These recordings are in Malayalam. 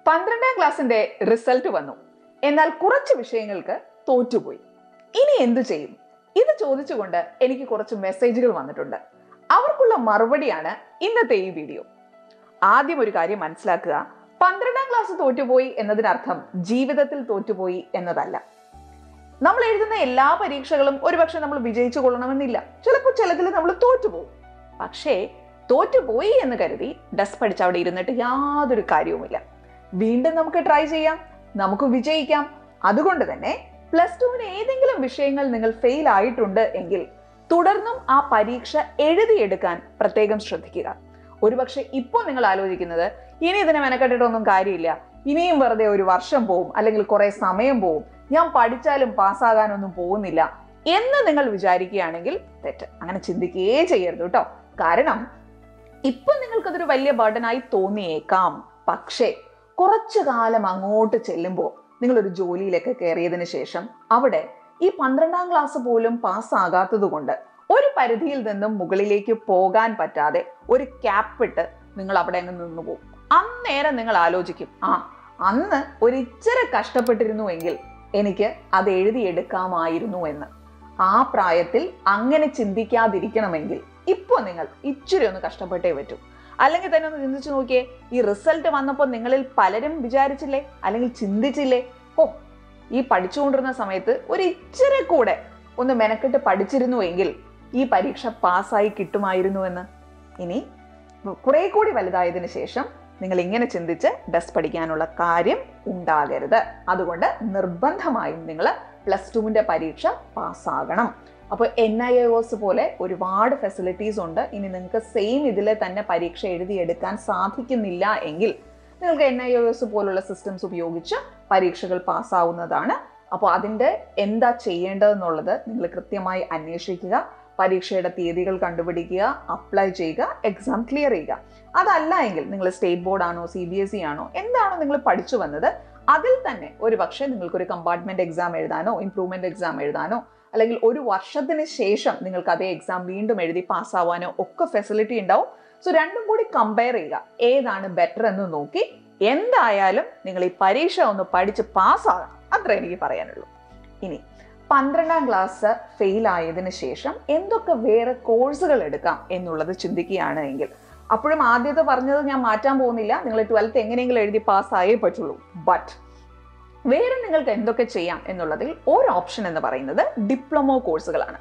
പന്ത്രണ്ടാം ക്ലാസ്സിന്റെ റിസൾട്ട് വന്നു എന്നാൽ കുറച്ച് വിഷയങ്ങൾക്ക് തോറ്റുപോയി ഇനി എന്തു ചെയ്യും ഇത് ചോദിച്ചുകൊണ്ട് എനിക്ക് കുറച്ച് മെസ്സേജുകൾ വന്നിട്ടുണ്ട് അവർക്കുള്ള മറുപടിയാണ് ഇന്നത്തെ ഈ വീഡിയോ ആദ്യം ഒരു കാര്യം മനസ്സിലാക്കുക പന്ത്രണ്ടാം ക്ലാസ് തോറ്റുപോയി എന്നതിനർത്ഥം ജീവിതത്തിൽ തോറ്റുപോയി എന്നതല്ല നമ്മൾ എഴുതുന്ന എല്ലാ പരീക്ഷകളും ഒരുപക്ഷെ നമ്മൾ വിജയിച്ചു കൊള്ളണമെന്നില്ല ചിലപ്പോൾ ചിലതിൽ നമ്മൾ തോറ്റുപോകും പക്ഷേ തോറ്റുപോയി എന്ന് കരുതി ഡസ് പഠിച്ച് അവിടെ ഇരുന്നിട്ട് യാതൊരു കാര്യവുമില്ല വീണ്ടും നമുക്ക് ട്രൈ ചെയ്യാം നമുക്ക് വിജയിക്കാം അതുകൊണ്ട് തന്നെ പ്ലസ് ടുവിന് ഏതെങ്കിലും വിഷയങ്ങൾ നിങ്ങൾ ഫെയിൽ ആയിട്ടുണ്ട് എങ്കിൽ തുടർന്നും ആ പരീക്ഷ എഴുതിയെടുക്കാൻ പ്രത്യേകം ശ്രദ്ധിക്കുക ഒരുപക്ഷെ ഇപ്പോൾ നിങ്ങൾ ആലോചിക്കുന്നത് ഇനി ഇതിനെ മെനക്കെട്ടിട്ടൊന്നും കാര്യമില്ല ഇനിയും വെറുതെ ഒരു വർഷം പോവും അല്ലെങ്കിൽ കുറെ സമയം പോവും ഞാൻ പഠിച്ചാലും പാസ്സാകാനൊന്നും പോകുന്നില്ല എന്ന് നിങ്ങൾ വിചാരിക്കുകയാണെങ്കിൽ തെറ്റ് അങ്ങനെ ചിന്തിക്കുകയേ ചെയ്യരുത് കേട്ടോ കാരണം ഇപ്പൊ നിങ്ങൾക്കതൊരു വലിയ ബർഡനായി തോന്നിയേക്കാം പക്ഷേ കുറച്ചു കാലം അങ്ങോട്ട് ചെല്ലുമ്പോൾ നിങ്ങളൊരു ജോലിയിലൊക്കെ കയറിയതിനു ശേഷം അവിടെ ഈ പന്ത്രണ്ടാം ക്ലാസ് പോലും പാസ്സാകാത്തത് കൊണ്ട് ഒരു പരിധിയിൽ നിന്നും മുകളിലേക്ക് പോകാൻ പറ്റാതെ ഒരു ക്യാപ്പ് ഇട്ട് നിങ്ങൾ അവിടെ അങ്ങ് നിന്നു പോകും അന്നേരം നിങ്ങൾ ആലോചിക്കും ആ അന്ന് ഒരു ഇച്ചിരി കഷ്ടപ്പെട്ടിരുന്നുവെങ്കിൽ എനിക്ക് അത് എഴുതിയെടുക്കാമായിരുന്നു എന്ന് ആ പ്രായത്തിൽ അങ്ങനെ ചിന്തിക്കാതിരിക്കണമെങ്കിൽ ഇപ്പോൾ നിങ്ങൾ ഇച്ചിരി ഒന്ന് കഷ്ടപ്പെട്ടേ പറ്റൂ അല്ലെങ്കിൽ തന്നെ ഒന്ന് ചിന്തിച്ചു നോക്കിയേ ഈ റിസൾട്ട് വന്നപ്പോൾ നിങ്ങളിൽ പലരും വിചാരിച്ചില്ലേ അല്ലെങ്കിൽ ചിന്തിച്ചില്ലേ ഓ ഈ പഠിച്ചുകൊണ്ടിരുന്ന സമയത്ത് ഒരു ഇച്ചിരി കൂടെ ഒന്ന് മെനക്കെട്ട് പഠിച്ചിരുന്നുവെങ്കിൽ ഈ പരീക്ഷ പാസ്സായി കിട്ടുമായിരുന്നു എന്ന് ഇനി കുറെ കൂടി വലുതായതിനു ശേഷം നിങ്ങൾ ഇങ്ങനെ ചിന്തിച്ച് ഡസ് പഠിക്കാനുള്ള കാര്യം ഉണ്ടാകരുത് അതുകൊണ്ട് നിർബന്ധമായും നിങ്ങൾ പ്ലസ് ടുവിന്റെ പരീക്ഷ പാസ്സാകണം അപ്പോൾ എൻ ഐ ഒസ് പോലെ ഒരുപാട് ഫെസിലിറ്റീസ് ഉണ്ട് ഇനി നിങ്ങൾക്ക് സെയിം ഇതിൽ തന്നെ പരീക്ഷ എഴുതിയെടുക്കാൻ സാധിക്കുന്നില്ല എങ്കിൽ നിങ്ങൾക്ക് എൻ ഐ എസ് പോലുള്ള സിസ്റ്റംസ് ഉപയോഗിച്ച് പരീക്ഷകൾ പാസ്സാവുന്നതാണ് അപ്പോൾ അതിൻ്റെ എന്താ ചെയ്യേണ്ടതെന്നുള്ളത് നിങ്ങൾ കൃത്യമായി അന്വേഷിക്കുക പരീക്ഷയുടെ തീയതികൾ കണ്ടുപിടിക്കുക അപ്ലൈ ചെയ്യുക എക്സാം ക്ലിയർ ചെയ്യുക അതല്ല എങ്കിൽ നിങ്ങൾ സ്റ്റേറ്റ് ബോർഡ് ആണോ സി ബി എസ് ഇ ആണോ എന്താണോ നിങ്ങൾ പഠിച്ചു വന്നത് അതിൽ തന്നെ ഒരു പക്ഷേ നിങ്ങൾക്കൊരു കമ്പാർട്ട്മെന്റ് എക്സാം എഴുതാനോ ഇംപ്രൂവ്മെന്റ് എക്സാം എഴുതാനോ അല്ലെങ്കിൽ ഒരു വർഷത്തിന് ശേഷം നിങ്ങൾക്ക് അതേ എക്സാം വീണ്ടും എഴുതി പാസ്സാവാനോ ഒക്കെ ഫെസിലിറ്റി ഉണ്ടാവും സോ രണ്ടും കൂടി കമ്പയർ ചെയ്യുക ഏതാണ് ബെറ്റർ എന്ന് നോക്കി എന്തായാലും നിങ്ങൾ ഈ പരീക്ഷ ഒന്ന് പഠിച്ച് പാസ്സാകണം അത്ര എനിക്ക് പറയാനുള്ളൂ ഇനി പന്ത്രണ്ടാം ക്ലാസ് ഫെയിൽ ആയതിനു ശേഷം എന്തൊക്കെ വേറെ കോഴ്സുകൾ എടുക്കാം എന്നുള്ളത് ചിന്തിക്കുകയാണ് എങ്കിൽ അപ്പോഴും ആദ്യത്തെ പറഞ്ഞത് ഞാൻ മാറ്റാൻ പോകുന്നില്ല നിങ്ങൾ ട്വൽത്ത് എങ്ങനെയെങ്കിലും എഴുതി പാസ്സായേ പറ്റുള്ളൂ ബട്ട് വേറെ നിങ്ങൾക്ക് എന്തൊക്കെ ചെയ്യാം എന്നുള്ളതിൽ ഒരു ഓപ്ഷൻ എന്ന് പറയുന്നത് ഡിപ്ലോമോ കോഴ്സുകളാണ്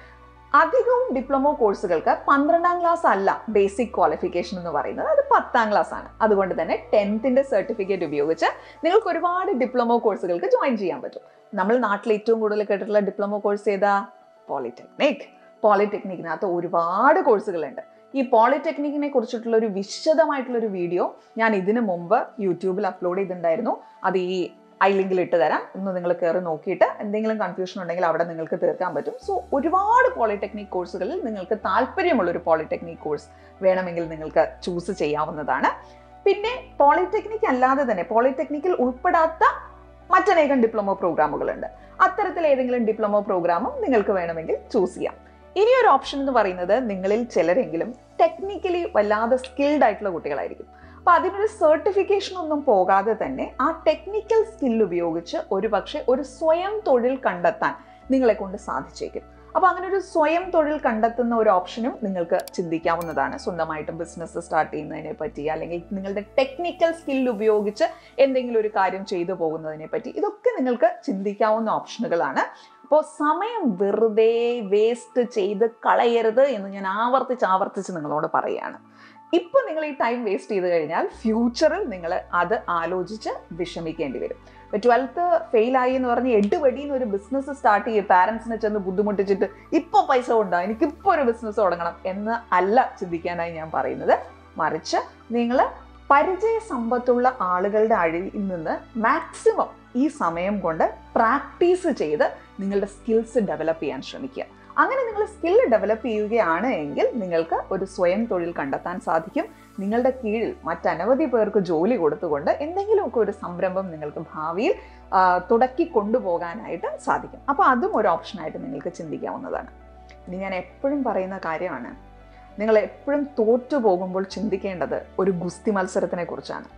അധികവും ഡിപ്ലോമോ കോഴ്സുകൾക്ക് പന്ത്രണ്ടാം ക്ലാസ് അല്ല ബേസിക് ക്വാളിഫിക്കേഷൻ എന്ന് പറയുന്നത് അത് പത്താം ക്ലാസ് ആണ് അതുകൊണ്ട് തന്നെ ടെൻത്തിന്റെ സർട്ടിഫിക്കറ്റ് ഉപയോഗിച്ച് നിങ്ങൾക്ക് ഒരുപാട് ഡിപ്ലോമോ കോഴ്സുകൾക്ക് ജോയിൻ ചെയ്യാൻ പറ്റും നമ്മൾ നാട്ടിൽ ഏറ്റവും കൂടുതൽ കേട്ടിട്ടുള്ള ഡിപ്ലോമോ കോഴ്സ് ഏതാ പോളിടെക്നിക് പോളിടെക്നിക്കിനകത്ത് ഒരുപാട് കോഴ്സുകളുണ്ട് ഈ പോളിടെക്നിക്കിനെ കുറിച്ചിട്ടുള്ള ഒരു വിശദമായിട്ടുള്ള ഒരു വീഡിയോ ഞാൻ ഇതിനു മുമ്പ് യൂട്യൂബിൽ അപ്ലോഡ് ചെയ്തിട്ടുണ്ടായിരുന്നു അത് ഈ ഐ ലിങ്കിൽ ഇട്ട് തരാം ഒന്ന് നിങ്ങൾ കയറി നോക്കിയിട്ട് എന്തെങ്കിലും കൺഫ്യൂഷൻ ഉണ്ടെങ്കിൽ അവിടെ നിങ്ങൾക്ക് തീർക്കാൻ പറ്റും സോ ഒരുപാട് പോളിടെക്നിക് കോഴ്സുകളിൽ നിങ്ങൾക്ക് താല്പര്യമുള്ള ഒരു പോളിടെക്നിക് കോഴ്സ് വേണമെങ്കിൽ നിങ്ങൾക്ക് ചൂസ് ചെയ്യാവുന്നതാണ് പിന്നെ പോളിടെക്നിക് അല്ലാതെ തന്നെ പോളിടെക്നിക്കിൽ ഉൾപ്പെടാത്ത മറ്റനേകം ഡിപ്ലോമോ പ്രോഗ്രാമുകളുണ്ട് അത്തരത്തിൽ ഏതെങ്കിലും ഡിപ്ലോമോ പ്രോഗ്രാമും നിങ്ങൾക്ക് വേണമെങ്കിൽ ചൂസ് ചെയ്യാം ഇനി ഒരു ഓപ്ഷൻ എന്ന് പറയുന്നത് നിങ്ങളിൽ ചിലരെങ്കിലും ടെക്നിക്കലി വല്ലാതെ സ്കിൽഡ് ആയിട്ടുള്ള കുട്ടികളായിരിക്കും അപ്പൊ അതിനൊരു സർട്ടിഫിക്കേഷൻ ഒന്നും പോകാതെ തന്നെ ആ ടെക്നിക്കൽ സ്കിൽ ഉപയോഗിച്ച് ഒരു പക്ഷേ ഒരു സ്വയം തൊഴിൽ കണ്ടെത്താൻ നിങ്ങളെ കൊണ്ട് സാധിച്ചേക്കും അപ്പൊ അങ്ങനെ ഒരു സ്വയം തൊഴിൽ കണ്ടെത്തുന്ന ഒരു ഓപ്ഷനും നിങ്ങൾക്ക് ചിന്തിക്കാവുന്നതാണ് സ്വന്തമായിട്ട് ബിസിനസ് സ്റ്റാർട്ട് ചെയ്യുന്നതിനെ പറ്റി അല്ലെങ്കിൽ നിങ്ങളുടെ ടെക്നിക്കൽ സ്കിൽ ഉപയോഗിച്ച് എന്തെങ്കിലും ഒരു കാര്യം ചെയ്തു പോകുന്നതിനെ പറ്റി ഇതൊക്കെ നിങ്ങൾക്ക് ചിന്തിക്കാവുന്ന ഓപ്ഷനുകളാണ് അപ്പോൾ സമയം വെറുതെ വേസ്റ്റ് ചെയ്ത് കളയരുത് എന്ന് ഞാൻ ആവർത്തിച്ച് ആവർത്തിച്ച് നിങ്ങളോട് പറയുകയാണ് ഇപ്പൊ നിങ്ങൾ ഈ ടൈം വേസ്റ്റ് ചെയ്ത് കഴിഞ്ഞാൽ ഫ്യൂച്ചറിൽ നിങ്ങൾ അത് ആലോചിച്ച് വിഷമിക്കേണ്ടി വരും ഇപ്പൊ ട്വൽത്ത് ഫെയിൽ ആയി എന്ന് പറഞ്ഞ് എടുപടിന്ന് ഒരു ബിസിനസ് സ്റ്റാർട്ട് ചെയ്യും പാരന്റ്സിനെ ചെന്ന് ബുദ്ധിമുട്ടിച്ചിട്ട് ഇപ്പൊ പൈസ ഉണ്ടോ എനിക്ക് ഇപ്പൊ ഒരു ബിസിനസ് തുടങ്ങണം എന്ന് അല്ല ചിന്തിക്കാനായി ഞാൻ പറയുന്നത് മറിച്ച് നിങ്ങൾ പരിചയ സമ്പത്തുള്ള ആളുകളുടെ അഴിയിൽ നിന്ന് മാക്സിമം ഈ സമയം കൊണ്ട് പ്രാക്ടീസ് ചെയ്ത് നിങ്ങളുടെ സ്കിൽസ് ഡെവലപ്പ് ചെയ്യാൻ ശ്രമിക്കുക അങ്ങനെ നിങ്ങൾ സ്കിൽ ഡെവലപ്പ് ചെയ്യുകയാണ് എങ്കിൽ നിങ്ങൾക്ക് ഒരു സ്വയം തൊഴിൽ കണ്ടെത്താൻ സാധിക്കും നിങ്ങളുടെ കീഴിൽ മറ്റനവധി പേർക്ക് ജോലി കൊടുത്തുകൊണ്ട് എന്തെങ്കിലുമൊക്കെ ഒരു സംരംഭം നിങ്ങൾക്ക് ഭാവിയിൽ ആ, തുടക്കി കൊണ്ടുപോകാനായിട്ട് സാധിക്കും അപ്പോൾ അതും ഒരു ഓപ്ഷനായിട്ട് നിങ്ങൾക്ക് ചിന്തിക്കാവുന്നതാണ് ഇനി ഞാൻ എപ്പോഴും പറയുന്ന കാര്യമാണ് നിങ്ങൾ എപ്പോഴും തോറ്റു പോകുമ്പോൾ ചിന്തിക്കേണ്ടത് ഒരു ഗുസ്തി മത്സരത്തിനെ കുറിച്ചാണ്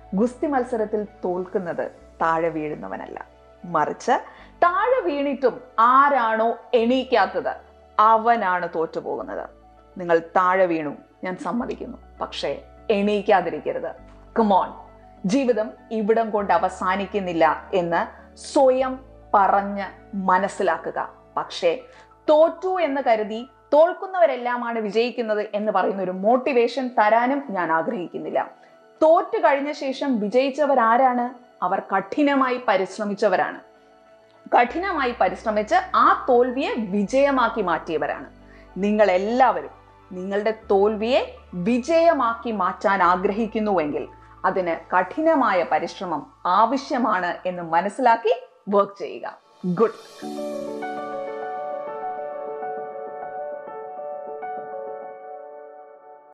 ഗുസ്തി മത്സരത്തിൽ തോൽക്കുന്നത് താഴെ വീഴുന്നവനല്ല മറിച്ച് താഴെ വീണിട്ടും ആരാണോ എണീക്കാത്തത് അവനാണ് തോറ്റുപോകുന്നത് നിങ്ങൾ താഴെ വീണു ഞാൻ സമ്മതിക്കുന്നു പക്ഷേ എണീക്കാതിരിക്കരുത് കമോൺ ജീവിതം ഇവിടം കൊണ്ട് അവസാനിക്കുന്നില്ല എന്ന് സ്വയം പറഞ്ഞ് മനസ്സിലാക്കുക പക്ഷേ തോറ്റു എന്ന് കരുതി തോൽക്കുന്നവരെല്ലാമാണ് വിജയിക്കുന്നത് എന്ന് പറയുന്ന ഒരു മോട്ടിവേഷൻ തരാനും ഞാൻ ആഗ്രഹിക്കുന്നില്ല തോറ്റു കഴിഞ്ഞ ശേഷം വിജയിച്ചവർ ആരാണ് അവർ കഠിനമായി പരിശ്രമിച്ചവരാണ് കഠിനമായി പരിശ്രമിച്ച് ആ തോൽവിയെ വിജയമാക്കി മാറ്റിയവരാണ് നിങ്ങൾ എല്ലാവരും നിങ്ങളുടെ തോൽവിയെ വിജയമാക്കി മാറ്റാൻ ആഗ്രഹിക്കുന്നുവെങ്കിൽ അതിന് കഠിനമായ പരിശ്രമം ആവശ്യമാണ് എന്ന് മനസ്സിലാക്കി വർക്ക് ചെയ്യുക ഗുഡ്